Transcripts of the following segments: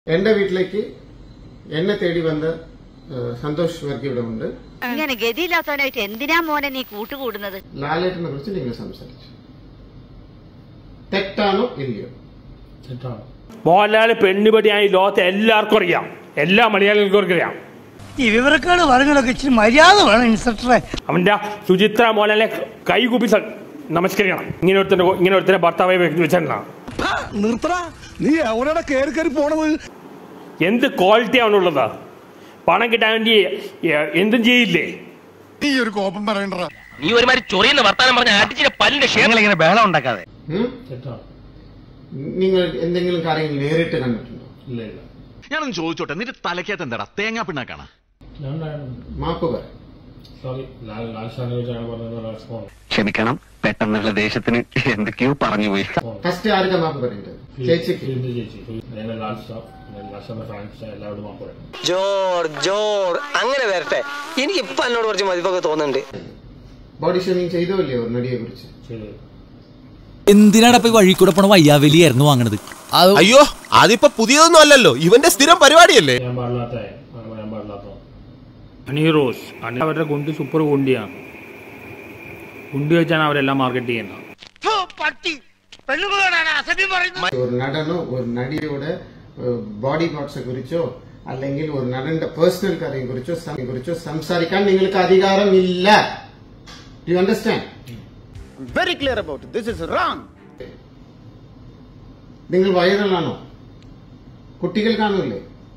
എന്റെ വീട്ടിലേക്ക് എന്നെ തേടി വന്ന ഏഹ്, സന്തോഷ് വർഗി ഇവിടെ ഉണ്ട് ഇങ്ങനെ ഗതിയില്ലാത്തവനായിട്ട് എന്തിനാ മോനെ നീ കൂട്ടുകൂടുന്നത് ലാലേട്ടനെ കുറിച്ച് നിങ്ങൾ സംസാരിച്ചു തെറ്റാണോ ഇല്ലയോ മോഹൻലാൽ പെണ്ണുപടിയായി ലോകത്തെ എല്ലാവർക്കും അറിയാം എല്ലാ മലയാളികൾക്കും അറിയാം ഈ വിവരക്കേട് പറഞ്ഞതൊക്കെ ഇച്ചിരി മര്യാദ വേണം ഇൻസ്പെക്ടറെ അവന്റെ സുചിത്ര മോഹൻലാലെ കൈകൂപ്പി സ- നമസ്കരിക്കണം ഇങ്ങനെ ഒരുത്തന്റെ ഇങ്ങനെ ഒരുത്തനെ ഭർത്താവായി വെച്ചിട്ടുണ്ടാണ് നിർത്തടാ നീ എവിടെയാണ് കയറി കയറി പോണത് എന്ത് ക്വാളിറ്റി അവനുള്ളത് പണം കിട്ടാൻ വേണ്ടി എ- എന്തും ചെയ്യില്ലേ നീ ഒരു കോപം പറയണ്ട നീ ഒരുമാതിരി ചൊറിയുന്ന വർത്താനം പറഞ്ഞ അടിച്ചിട്ട് പല്ലിന്റെ ക്ഷേമം ഇങ്ങനെ ബഹളം ഉണ്ടാക്കാതെ ഉം? നിങ്ങൾ എന്തെങ്കിലും കാര്യങ്ങൾ നേരിട്ട് കണ്ടിട്ടുണ്ടോ ഞാനൊന്ന് ചോദിച്ചോട്ടെ നിന്റെ തലക്കകത്ത് എന്താടാ തേങ്ങാ പിണ്ണാക്കാണ് മാപ്പ് പറ ക്ഷമിക്കണം പെട്ടെന്നുള്ള ദേഷ്യത്തിന് എന്തൊക്കെയോ പറഞ്ഞു പോയി ഫസ്റ്റ് ആർക്കാ മാപ്പ് പറയേണ്ടത് ചേച്ചിക്ക് ജോർ ജോർ അങ്ങനെ വരട്ടെ എനിക്ക് ഇപ്പൊ എന്നോട് കുറച്ച് മതിപ്പൊക്കെ തോന്നുന്നുണ്ട് ബോഡി ഷേമിങ് ചെയ്തോ ഇല്ലയോ ഒരു നടിയെ കുറിച്ച് എന്തിനാണ് ഇപ്പൊ വഴി കൂടെ പോണ വയ്യാവലിയായിരുന്നു വാങ്ങണത് അത് അയ്യോ അതിപ്പോ പുതിയതൊന്നും അല്ലല്ലോ ഇവന്റെ സ്ഥിരം പരിപാടിയല്ലേ ഹീറോസ് അവരുടെ ഗുണ്ടി സൂപ്പർ ഗുണ്ടിയാണ് ഗുണ്ടി വെച്ചാണ് അവരെല്ലാം മാർക്കറ്റ് ചെയ്യുന്നത് ഒരു നടനോ ഒരു നടിയുടെ ബോഡി പാർട്സിനെ കുറിച്ചോ അല്ലെങ്കിൽ ഒരു നടന്റെ പേഴ്സണൽ കാര്യം കുറിച്ചോ സം- കുറിച്ചോ സംസാരിക്കാൻ നിങ്ങൾക്ക് അധികാരമില്ല do understand very clear about this is wrong നിങ്ങൾ വൈറലാണോ കുട്ടികൾ കാണൂലേ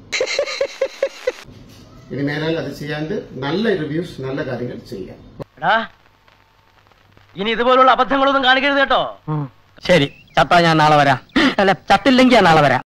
ഇനി മേലാൽ അത് ചെയ്യാണ്ട് നല്ല റിവ്യൂസ് നല്ല കാര്യങ്ങൾ ചെയ്യാം ഇനി ഇതുപോലുള്ള അബദ്ധങ്ങളൊന്നും കാണിക്കരുത് കേട്ടോ ശരി ചത്താ ഞാൻ നാളെ വരാം അല്ല ചത്തില്ലെങ്കിൽ ഞാൻ നാളെ വരാം